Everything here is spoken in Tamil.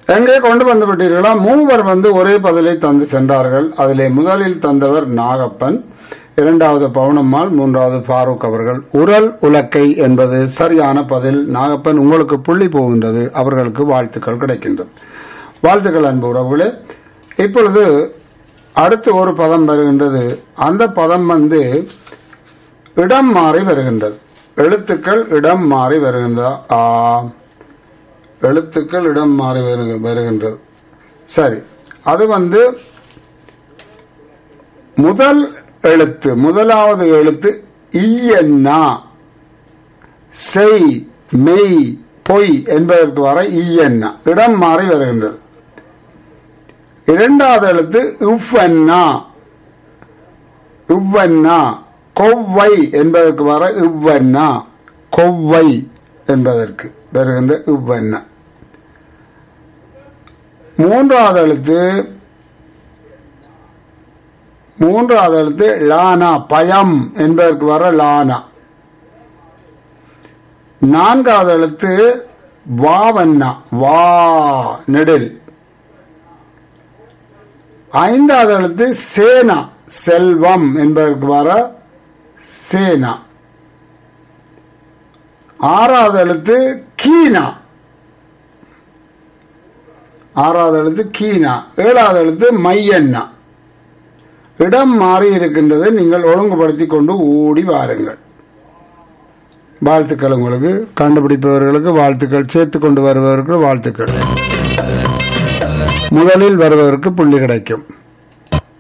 எங்கே கொண்டு வந்து விட்டீர்களா மூவர் வந்து ஒரே பதிலை தந்து சென்றார்கள் அதிலே முதலில் தந்தவர் நாகப்பன் இரண்டாவது பவுனம்மாள் மூன்றாவது ஃபாரூக் அவர்கள் உரல் உலக்கை என்பது சரியான பதில் நாகப்பன் உங்களுக்கு புள்ளி போகின்றது அவர்களுக்கு வாழ்த்துக்கள் கிடைக்கின்றது வாழ்த்துக்கள் அன்பு உறவுகளே இப்பொழுது அடுத்து ஒரு பதம் வருகின்றது அந்த பதம் வந்து இடம் மாறி வருகின்றது எழுத்துக்கள் இடம் மாறி வருகின்றதா ஆ எழுத்துக்கள் இடம் மாறி வருக- வருகின்றது சரி அது வந்து முதல் எழுத்து முதலாவது எழுத்து ஈயன்னா செய் மெய் பொய் என்பதற்கு வர ஈயன்னா இடம் மாறி வருகின்றது இரண்டாவது எழுத்து உவ்வன்னா உவ்வன்னா கொவ்வை என்பதற்கு வர உவ்வன்னா கொவ்வை என்பதற்கு வருகின்ற உவ்வன்னா மூன்றாவது எழுத்து மூன்றாவது எழுத்து லானா பயம் என்பதற்கு வர லானா நான்காவது எழுத்து வாவன்னா வா நெடில் ஐந்தாவது எழுத்து சேனா செல்வம் என்பதற்கு வர சேனா ஆறாவது எழுத்து கீனா ஆறாவது எழுத்து கீனா ஏழாவது எழுத்து மையண்ணா இடம் மாறி இருக்கின்றதை நீங்கள் ஒழுங்குபடுத்தி கொண்டு ஓடி வாருங்கள் வாழ்த்துக்கள் உங்களுக்கு கண்டுபிடிப்பவர்களுக்கு வாழ்த்துக்கள் சேர்த்து கொண்டு வருபவர்களுக்கு வாழ்த்துக்கள் முதலில் வருவதற்கு புள்ளி கிடைக்கும்